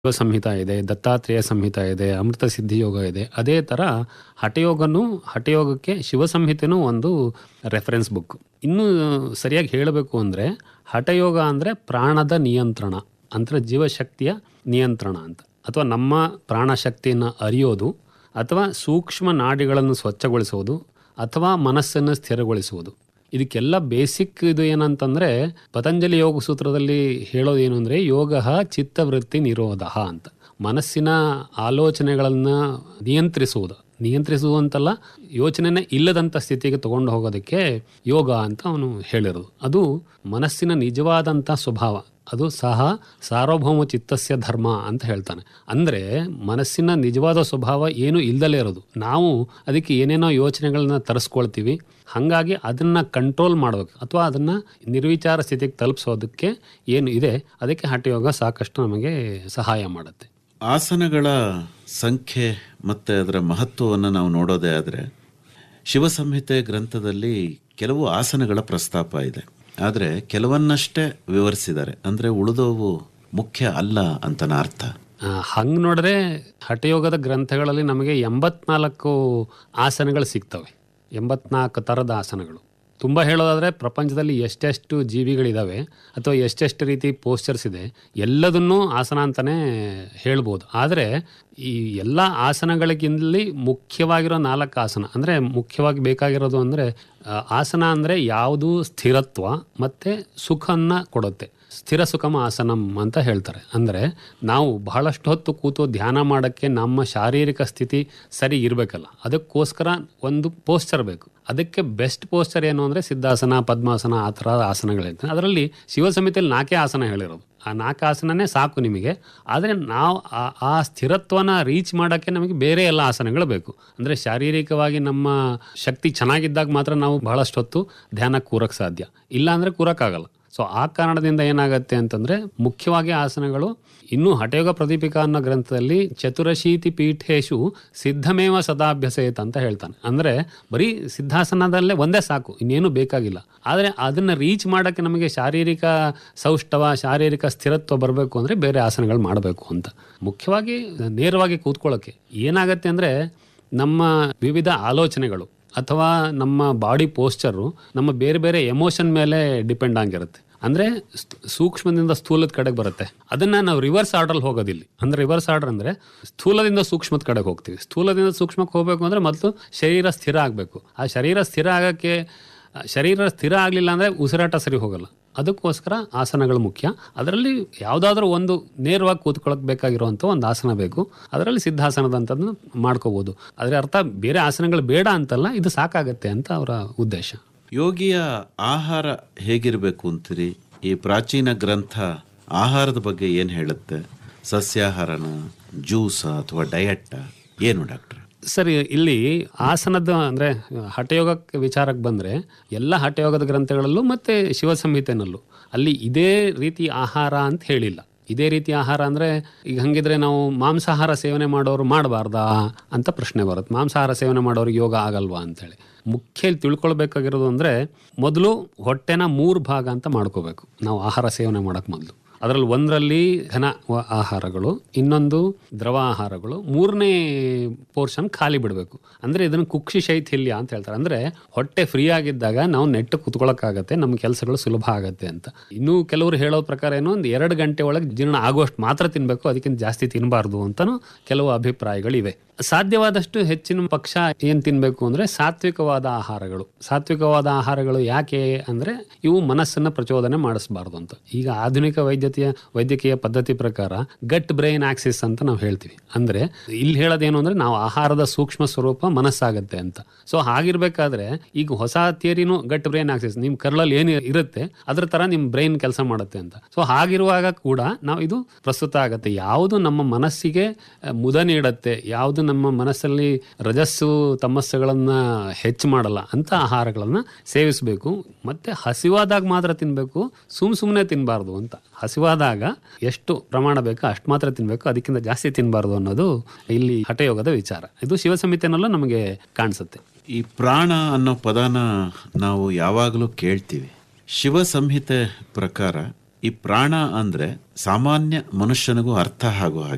ಶಿವ ಸಂಹಿತ ಇದೆ ದತ್ತಾತ್ರೇಯ ಸಂಹಿತ ಇದೆ ಅಮೃತ ಸಿದ್ಧಿ ಯೋಗ ಇದೆ ಅದೇ ಥರ ಹಠಯೋಗನು ಹಠಯೋಗಕ್ಕೆ ಶಿವ ಸಂಹಿತೆನೂ ಒಂದು ರೆಫರೆನ್ಸ್ ಬುಕ್ ಇನ್ನೂ ಸರಿಯಾಗಿ ಹೇಳಬೇಕು ಅಂದರೆ ಹಠಯೋಗ ಅಂದರೆ ಪ್ರಾಣದ ನಿಯಂತ್ರಣ ಅಂದರೆ ಜೀವಶಕ್ತಿಯ ನಿಯಂತ್ರಣ ಅಂತ ಅಥವಾ ನಮ್ಮ ಪ್ರಾಣಶಕ್ತಿಯನ್ನು ಅರಿಯೋದು ಅಥವಾ ಸೂಕ್ಷ್ಮ ನಾಡಿಗಳನ್ನು ಸ್ವಚ್ಛಗೊಳಿಸೋದು ಅಥವಾ ಮನಸ್ಸನ್ನು ಸ್ಥಿರಗೊಳಿಸುವುದು ಇದಕ್ಕೆಲ್ಲ ಬೇಸಿಕ್ ಇದು ಏನಂತಂದ್ರೆ ಪತಂಜಲಿ ಯೋಗ ಸೂತ್ರದಲ್ಲಿ ಹೇಳೋದು ಏನು ಅಂದ್ರೆ ಯೋಗ ಚಿತ್ತವೃತ್ತಿ ನಿರೋಧ ಅಂತ ಮನಸ್ಸಿನ ಆಲೋಚನೆಗಳನ್ನ ನಿಯಂತ್ರಿಸುವುದು ನಿಯಂತ್ರಿಸುವುದು ಅಂತಲ್ಲ ಯೋಚನೆನೇ ಇಲ್ಲದಂಥ ಸ್ಥಿತಿಗೆ ತಗೊಂಡು ಹೋಗೋದಕ್ಕೆ ಯೋಗ ಅಂತ ಅವನು ಹೇಳಿರೋದು ಅದು ಮನಸ್ಸಿನ ನಿಜವಾದಂಥ ಸ್ವಭಾವ ಅದು ಸಹ ಸಾರ್ವಭೌಮ ಚಿತ್ತಸ್ಯ ಧರ್ಮ ಅಂತ ಹೇಳ್ತಾನೆ ಅಂದರೆ ಮನಸ್ಸಿನ ನಿಜವಾದ ಸ್ವಭಾವ ಏನು ಇಲ್ದಲೇ ಇರೋದು ನಾವು ಅದಕ್ಕೆ ಏನೇನೋ ಯೋಚನೆಗಳನ್ನ ತರಿಸ್ಕೊಳ್ತೀವಿ ಹಾಗಾಗಿ ಅದನ್ನು ಕಂಟ್ರೋಲ್ ಮಾಡಬೇಕು ಅಥವಾ ಅದನ್ನು ನಿರ್ವಿಚಾರ ಸ್ಥಿತಿಗೆ ತಲುಪಿಸೋದಕ್ಕೆ ಏನು ಇದೆ ಅದಕ್ಕೆ ಹಠಯೋಗ ಸಾಕಷ್ಟು ನಮಗೆ ಸಹಾಯ ಮಾಡುತ್ತೆ ಆಸನಗಳ ಸಂಖ್ಯೆ ಮತ್ತು ಅದರ ಮಹತ್ವವನ್ನು ನಾವು ನೋಡೋದೇ ಆದರೆ ಶಿವಸಂಹಿತೆ ಗ್ರಂಥದಲ್ಲಿ ಕೆಲವು ಆಸನಗಳ ಪ್ರಸ್ತಾಪ ಇದೆ ಆದರೆ ಕೆಲವನ್ನಷ್ಟೇ ವಿವರಿಸಿದ್ದಾರೆ ಅಂದರೆ ಉಳಿದವು ಮುಖ್ಯ ಅಲ್ಲ ಅಂತನ ಅರ್ಥ ಹಂಗೆ ನೋಡಿದ್ರೆ ಹಠಯೋಗದ ಗ್ರಂಥಗಳಲ್ಲಿ ನಮಗೆ ಎಂಬತ್ನಾಲ್ಕು ಆಸನಗಳು ಸಿಗ್ತವೆ ಎಂಬತ್ನಾಲ್ಕು ಥರದ ಆಸನಗಳು ತುಂಬ ಹೇಳೋದಾದರೆ ಪ್ರಪಂಚದಲ್ಲಿ ಎಷ್ಟೆಷ್ಟು ಜೀವಿಗಳಿದ್ದಾವೆ ಅಥವಾ ಎಷ್ಟೆಷ್ಟು ರೀತಿ ಪೋಸ್ಚರ್ಸ್ ಇದೆ ಎಲ್ಲದನ್ನೂ ಆಸನ ಅಂತಲೇ ಹೇಳ್ಬೋದು ಆದರೆ ಈ ಎಲ್ಲ ಆಸನಗಳಿಗಿಂತಲಿ ಮುಖ್ಯವಾಗಿರೋ ನಾಲ್ಕು ಆಸನ ಅಂದರೆ ಮುಖ್ಯವಾಗಿ ಬೇಕಾಗಿರೋದು ಅಂದರೆ ಆಸನ ಅಂದರೆ ಯಾವುದು ಸ್ಥಿರತ್ವ ಮತ್ತು ಸುಖವನ್ನು ಕೊಡುತ್ತೆ ಸ್ಥಿರ ಸುಖಮ ಆಸನಂ ಅಂತ ಹೇಳ್ತಾರೆ ಅಂದರೆ ನಾವು ಬಹಳಷ್ಟು ಹೊತ್ತು ಕೂತು ಧ್ಯಾನ ಮಾಡೋಕ್ಕೆ ನಮ್ಮ ಶಾರೀರಿಕ ಸ್ಥಿತಿ ಸರಿ ಇರಬೇಕಲ್ಲ ಅದಕ್ಕೋಸ್ಕರ ಒಂದು ಪೋಸ್ಚರ್ ಬೇಕು ಅದಕ್ಕೆ ಬೆಸ್ಟ್ ಪೋಸ್ಚರ್ ಏನು ಅಂದರೆ ಸಿದ್ಧಾಸನ ಪದ್ಮಾಸನ ಆ ಥರ ಆಸನಗಳಿರ್ತವೆ ಅದರಲ್ಲಿ ಶಿವಸಮಿತಿಯಲ್ಲಿ ನಾಲ್ಕೇ ಆಸನ ಹೇಳಿರೋದು ಆ ನಾಲ್ಕು ಆಸನನೇ ಸಾಕು ನಿಮಗೆ ಆದರೆ ನಾವು ಆ- ಆ ಸ್ಥಿರತ್ವನ ರೀಚ್ ಮಾಡೋಕ್ಕೆ ನಮಗೆ ಬೇರೆ ಎಲ್ಲ ಆಸನಗಳು ಬೇಕು ಅಂದರೆ ಶಾರೀರಿಕವಾಗಿ ನಮ್ಮ ಶಕ್ತಿ ಚೆನ್ನಾಗಿದ್ದಾಗ ಮಾತ್ರ ನಾವು ಬಹಳಷ್ಟು ಹೊತ್ತು ಧ್ಯಾನ ಕೂರಕ್ಕೆ ಸಾಧ್ಯ ಇಲ್ಲ ಅಂದರೆ ಕೂರಕ್ಕಾಗಲ್ಲ ಸೊ ಆ ಕಾರಣದಿಂದ ಏನಾಗುತ್ತೆ ಅಂತಂದರೆ ಮುಖ್ಯವಾಗಿ ಆಸನಗಳು ಇನ್ನು ಹಠಯೋಗ ಪ್ರದೀಪಿಕಾ ಅನ್ನೋ ಗ್ರಂಥದಲ್ಲಿ ಚತುರಶೀತಿ ಪೀಠೇಶು ಸಿದ್ಧಮೇವ ಸದಾಭ್ಯಸೇತ್ ಅಂತ ಹೇಳ್ತಾನೆ ಅಂದರೆ ಬರೀ ಸಿದ್ಧಾಸನದಲ್ಲೇ ಒಂದೇ ಸಾಕು ಇನ್ನೇನು ಬೇಕಾಗಿಲ್ಲ ಆದರೆ ಅದನ್ನು ರೀಚ್ ಮಾಡೋಕ್ಕೆ ನಮಗೆ ಶಾರೀರಿಕ ಸೌಷ್ಠವ ಶಾರೀರಿಕ ಸ್ಥಿರತ್ವ ಬರಬೇಕು ಅಂದರೆ ಬೇರೆ ಆಸನಗಳು ಮಾಡಬೇಕು ಅಂತ ಮುಖ್ಯವಾಗಿ ನೇರವಾಗಿ ಕೂತ್ಕೊಳ್ಳೋಕ್ಕೆ ಏನಾಗುತ್ತೆ ಅಂದರೆ ನಮ್ಮ ವಿವಿಧ ಆಲೋಚನೆಗಳು ಅಥವಾ ನಮ್ಮ ಬಾಡಿ ಪೋಸ್ಚರು ನಮ್ಮ ಬೇರೆ ಬೇರೆ ಎಮೋಷನ್ ಮೇಲೆ ಡಿಪೆಂಡ್ ಆಗಿರುತ್ತೆ ಅಂದರೆ ಸೂಕ್ಷ್ಮದಿಂದ ಸ್ಥೂಲದ ಕಡೆಗೆ ಬರುತ್ತೆ ಅದನ್ನು ನಾವು ರಿವರ್ಸ್ ಆರ್ಡ್ರಲ್ಲಿ ಹೋಗೋದಿಲ್ಲ ಅಂದರೆ ರಿವರ್ಸ್ ಆರ್ಡರ್ ಅಂದರೆ ಸ್ಥೂಲದಿಂದ ಸೂಕ್ಷ್ಮದ ಕಡೆಗೆ ಹೋಗ್ತೀವಿ ಸ್ಥೂಲದಿಂದ ಸೂಕ್ಷ್ಮಕ್ಕೆ ಹೋಗಬೇಕು ಅಂದರೆ ಮೊದಲು ಶರೀರ ಸ್ಥಿರ ಆಗಬೇಕು ಆ ಶರೀರ ಸ್ಥಿರ ಆಗೋಕ್ಕೆ ಶರೀರ ಸ್ಥಿರ ಆಗಲಿಲ್ಲ ಅಂದರೆ ಉಸಿರಾಟ ಸರಿ ಹೋಗಲ್ಲ ಅದಕ್ಕೋಸ್ಕರ ಆಸನಗಳು ಮುಖ್ಯ ಅದರಲ್ಲಿ ಯಾವುದಾದ್ರೂ ಒಂದು ನೇರವಾಗಿ ಕೂತ್ಕೊಳ್ಳೋಕೆ ಬೇಕಾಗಿರುವಂಥ ಒಂದು ಆಸನ ಬೇಕು ಅದರಲ್ಲಿ ಸಿದ್ಧಾಸನದಂಥದ್ದನ್ನು ಮಾಡ್ಕೋಬೋದು ಅದರ ಅರ್ಥ ಬೇರೆ ಆಸನಗಳು ಬೇಡ ಅಂತಲ್ಲ ಇದು ಸಾಕಾಗತ್ತೆ ಅಂತ ಅವರ ಉದ್ದೇಶ ಯೋಗಿಯ ಆಹಾರ ಹೇಗಿರಬೇಕು ಅಂತೀರಿ ಈ ಪ್ರಾಚೀನ ಗ್ರಂಥ ಆಹಾರದ ಬಗ್ಗೆ ಏನು ಹೇಳುತ್ತೆ ಸಸ್ಯಾಹಾರನ ಜ್ಯೂಸ ಅಥವಾ ಡಯಟ್ಟ ಏನು ಡಾಕ್ಟ್ರೆ ಸರಿ ಇಲ್ಲಿ ಆಸನದ ಅಂದರೆ ಹಠಯೋಗಕ್ಕೆ ವಿಚಾರಕ್ಕೆ ಬಂದರೆ ಎಲ್ಲ ಹಠಯೋಗದ ಗ್ರಂಥಗಳಲ್ಲೂ ಮತ್ತು ಶಿವಸಂಹಿತೆನಲ್ಲೂ ಅಲ್ಲಿ ಇದೇ ರೀತಿ ಆಹಾರ ಅಂತ ಹೇಳಿಲ್ಲ ಇದೇ ರೀತಿ ಆಹಾರ ಅಂದರೆ ಈಗ ಹಂಗಿದ್ರೆ ನಾವು ಮಾಂಸಾಹಾರ ಸೇವನೆ ಮಾಡೋರು ಮಾಡಬಾರ್ದಾ ಅಂತ ಪ್ರಶ್ನೆ ಬರುತ್ತೆ ಮಾಂಸಾಹಾರ ಸೇವನೆ ಮಾಡೋರಿಗೆ ಯೋಗ ಆಗಲ್ವಾ ಅಂತೇಳಿ ಮುಖ್ಯ ತಿಳ್ಕೊಳ್ಬೇಕಾಗಿರೋದು ಅಂದರೆ ಮೊದಲು ಹೊಟ್ಟೆನ ಮೂರು ಭಾಗ ಅಂತ ಮಾಡ್ಕೋಬೇಕು ನಾವು ಆಹಾರ ಸೇವನೆ ಮಾಡೋಕ್ಕೆ ಮೊದಲು ಅದರಲ್ಲಿ ಒಂದರಲ್ಲಿ ಘನ ವ- ಆಹಾರಗಳು ಇನ್ನೊಂದು ದ್ರವ ಆಹಾರಗಳು ಮೂರನೇ ಪೋರ್ಷನ್ ಖಾಲಿ ಬಿಡಬೇಕು ಅಂದರೆ ಇದನ್ನು ಕುಕ್ಷಿ ಶೈಥಿಲ್ಯ ಅಂತ ಹೇಳ್ತಾರೆ ಅಂದರೆ ಹೊಟ್ಟೆ ಫ್ರೀ ಆಗಿದ್ದಾಗ ನಾವು ನೆಟ್ಟು ಕುತ್ಕೊಳ್ಳೋಕ್ಕಾಗತ್ತೆ ನಮ್ಮ ಕೆಲಸಗಳು ಸುಲಭ ಆಗತ್ತೆ ಅಂತ ಇನ್ನೂ ಕೆಲವರು ಹೇಳೋ ಪ್ರಕಾರ ಏನೋ ಒಂದು ಎರಡು ಗಂಟೆ ಒಳಗೆ ಜೀರ್ಣ ಆಗೋಷ್ಟು ಮಾತ್ರ ತಿನ್ನಬೇಕು ಅದಕ್ಕಿಂತ ಜಾಸ್ತಿ ತಿನ್ನಬಾರ್ದು ಅಂತಲೂ ಕೆಲವು ಅಭಿಪ್ರಾಯಗಳಿವೆ ಸಾಧ್ಯವಾದಷ್ಟು ಹೆಚ್ಚಿನ ಪಕ್ಷ ಏನು ತಿನ್ನಬೇಕು ಅಂದರೆ ಸಾತ್ವಿಕವಾದ ಆಹಾರಗಳು ಸಾತ್ವಿಕವಾದ ಆಹಾರಗಳು ಯಾಕೆ ಅಂದರೆ ಇವು ಮನಸ್ಸನ್ನು ಪ್ರಚೋದನೆ ಮಾಡಿಸಬಾರ್ದು ಅಂತ ಈಗ ಆಧುನಿಕ ವೈದ್ಯಕೀಯ ವೈದ್ಯಕೀಯ ಪದ್ಧತಿ ಪ್ರಕಾರ ಗಟ್ ಬ್ರೈನ್ ಆಕ್ಸಿಸ್ ಅಂತ ನಾವು ಹೇಳ್ತೀವಿ ಅಂದರೆ ಇಲ್ಲಿ ಹೇಳೋದೇನು ಅಂದರೆ ನಾವು ಆಹಾರದ ಸೂಕ್ಷ್ಮ ಸ್ವರೂಪ ಮನಸ್ಸಾಗತ್ತೆ ಅಂತ ಸೊ ಹಾಗಿರ್ಬೇಕಾದ್ರೆ ಈಗ ಹೊಸ ಥಿಯರಿನೂ ಗಟ್ ಬ್ರೈನ್ ಆಕ್ಸಿಸ್ ನಿಮ್ಮ ಕರ್ಳಲ್ಲಿ ಏನು ಇರುತ್ತೆ ಅದ್ರ ಥರ ನಿಮ್ಮ ಬ್ರೈನ್ ಕೆಲಸ ಮಾಡುತ್ತೆ ಅಂತ ಸೊ ಹಾಗಿರುವಾಗ ಕೂಡ ನಾವು ಇದು ಪ್ರಸ್ತುತ ಆಗುತ್ತೆ ಯಾವುದು ನಮ್ಮ ಮನಸ್ಸಿಗೆ ಆ, ಮುದ ನೀಡುತ್ತೆ ಯಾವುದು ನಮ್ಮ ಮನಸ್ಸಲ್ಲಿ ರಜಸ್ಸು ತಮಸ್ಸುಗಳನ್ನು ಹೆಚ್ಚು ಮಾಡಲ್ಲ ಅಂತ ಆಹಾರಗಳನ್ನು ಸೇವಿಸಬೇಕು ಮತ್ತೆ ಹಸಿವಾದಾಗ ಮಾತ್ರ ತಿನ್ನಬೇಕು ಸುಮ್ ಸುಮ್ಮನೆ ತಿನ್ನಬಾರ್ದು ಅಂತ ಹಸಿವಾದಾಗ ಎಷ್ಟು ಪ್ರಮಾಣ ಬೇಕೋ ಅಷ್ಟು ಮಾತ್ರ ತಿನ್ನಬೇಕು ಅದಕ್ಕಿಂತ ಜಾಸ್ತಿ ತಿನ್ನಬಾರ್ದು ಅನ್ನೋದು ಇಲ್ಲಿ ಹಠಯೋಗದ ವಿಚಾರ ಇದು ಶಿವಸಮಿತಿನಲ್ಲೂ ನಮಗೆ ಕಾಣಿಸುತ್ತೆ ಈ ಪ್ರಾಣ ಅನ್ನೋ ಪದನ ನಾವು ಯಾವಾಗಲೂ ಕೇಳ್ತೀವಿ ಶಿವ ಸಂಹಿತೆ ಪ್ರಕಾರ ಈ ಪ್ರಾಣ ಅಂದರೆ ಸಾಮಾನ್ಯ ಮನುಷ್ಯನಿಗೂ ಅರ್ಥ ಆಗೋ ಹಾಗೆ